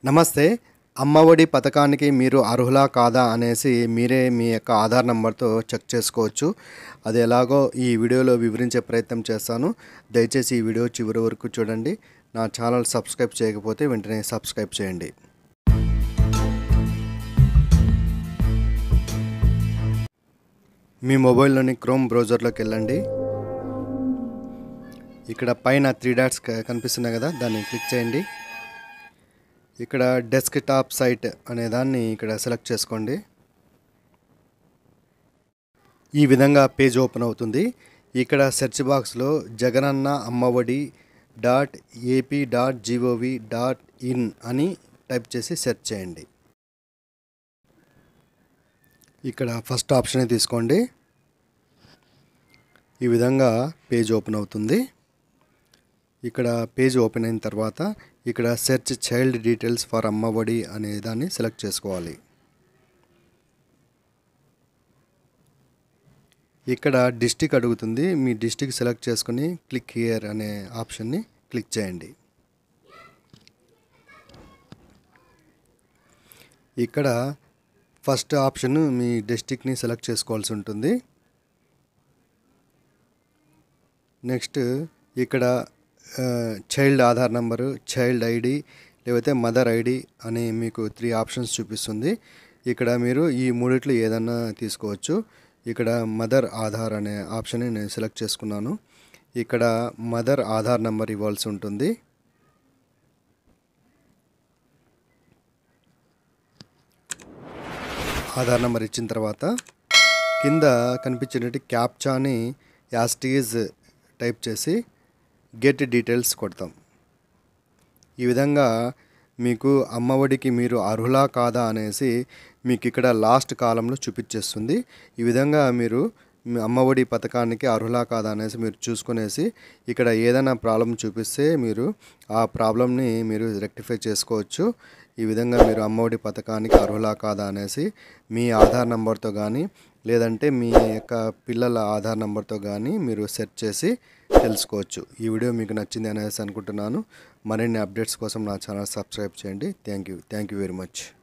నమస్తే అమ్మఒడి పథకానికి మీరు అర్హులా కాదా అనేసి మీరే మీ యొక్క ఆధార్ నెంబర్తో చెక్ చేసుకోవచ్చు అది ఎలాగో ఈ వీడియోలో వివరించే ప్రయత్నం చేస్తాను దయచేసి ఈ వీడియో చివరి వరకు చూడండి నా ఛానల్ సబ్స్క్రైబ్ చేయకపోతే వెంటనే సబ్స్క్రైబ్ చేయండి మీ మొబైల్లోని క్రోమ్ బ్రౌజర్లోకి వెళ్ళండి ఇక్కడ పైన త్రీ డాట్స్ క- కనిపిస్తున్నాయి కదా దాన్ని క్లిక్ చేయండి ఇక్కడ డెస్క్ టాప్ సైట్ అనే దాన్ని ఇక్కడ సెలెక్ట్ చేసుకోండి ఈ విధంగా పేజ్ ఓపెన్ అవుతుంది ఇక్కడ సెర్చ్ బాక్స్లో Jagananna Amma Vodi dot AP dot gov dot in అని టైప్ చేసి సెర్చ్ చేయండి ఇక్కడ ఫస్ట్ ఆప్షన్ తీసుకోండి ఈ విధంగా పేజ్ ఓపెన్ అవుతుంది ఇక్కడ పేజ్ ఓపెన్ అయిన తర్వాత ఇక్కడ search child details for Amma Vodi అనే దాన్ని సెలెక్ట్ చేసుకోవాలి ఇక్కడ డిస్టిక్ అడుగుతుంది మీ డిస్టిక్ సెలెక్ట్ చేసుకుని క్లిక్ హియర్ అనే ఆప్షన్ని క్లిక్ చేయండి ఇక్కడ ఫస్ట్ ఆప్షన్ మీ డిస్టిక్ని సెలెక్ట్ చేసుకోవాల్సి ఉంటుంది నెక్స్ట్ ఇక్కడ child Aadhaar number child ID లేకపోతే మదర్ ఐడి అని మీకు త్రీ ఆప్షన్స్ చూపిస్తుంది ఇక్కడ మీరు ఈ మూడిట్లో ఏదన్నా తీసుకోవచ్చు ఇక్కడ మదర్ ఆధార్ అనే ఆప్షన్ని నేను సెలెక్ట్ చేసుకున్నాను ఇక్కడ మదర్ ఆధార్ నంబర్ ఇవ్వాల్సి ఉంటుంది ఆధార్ నెంబర్ ఇచ్చిన తర్వాత కింద కనిపించేటువంటి క్యాప్చాని యాస్టీజ్ టైప్ చేసి గెట్ డీటెయిల్స్ కొడతాం ఈ విధంగా మీకు అమ్మఒడికి మీరు అర్హులా కాదా అనేసి మీకు ఇక్కడ లాస్ట్ కాలంలో చూపించేస్తుంది ఈ విధంగా మీరు మీ అమ్మఒడి పథకానికి అర్హులా కాదా అనేసి మీరు చూసుకునేసి ఇక్కడ ఏదైనా ప్రాబ్లం చూపిస్తే మీరు ఆ ప్రాబ్లమ్ని మీరు రెక్టిఫై చేసుకోవచ్చు ఈ విధంగా మీరు అమ్మఒడి పథకానికి అర్హులా కాదా అనేసి మీ ఆధార్ నెంబర్తో కానీ లేదంటే మీ యొక్క పిల్లల ఆధార్ నెంబర్తో కానీ మీరు సెర్చ్ చేసి తెలుసుకోవచ్చు ఈ వీడియో మీకు నచ్చింది అనేసి అనుకుంటున్నాను మరిన్ని అప్డేట్స్ కోసం నా ఛానల్ సబ్స్క్రైబ్ చేయండి thank you thank you very much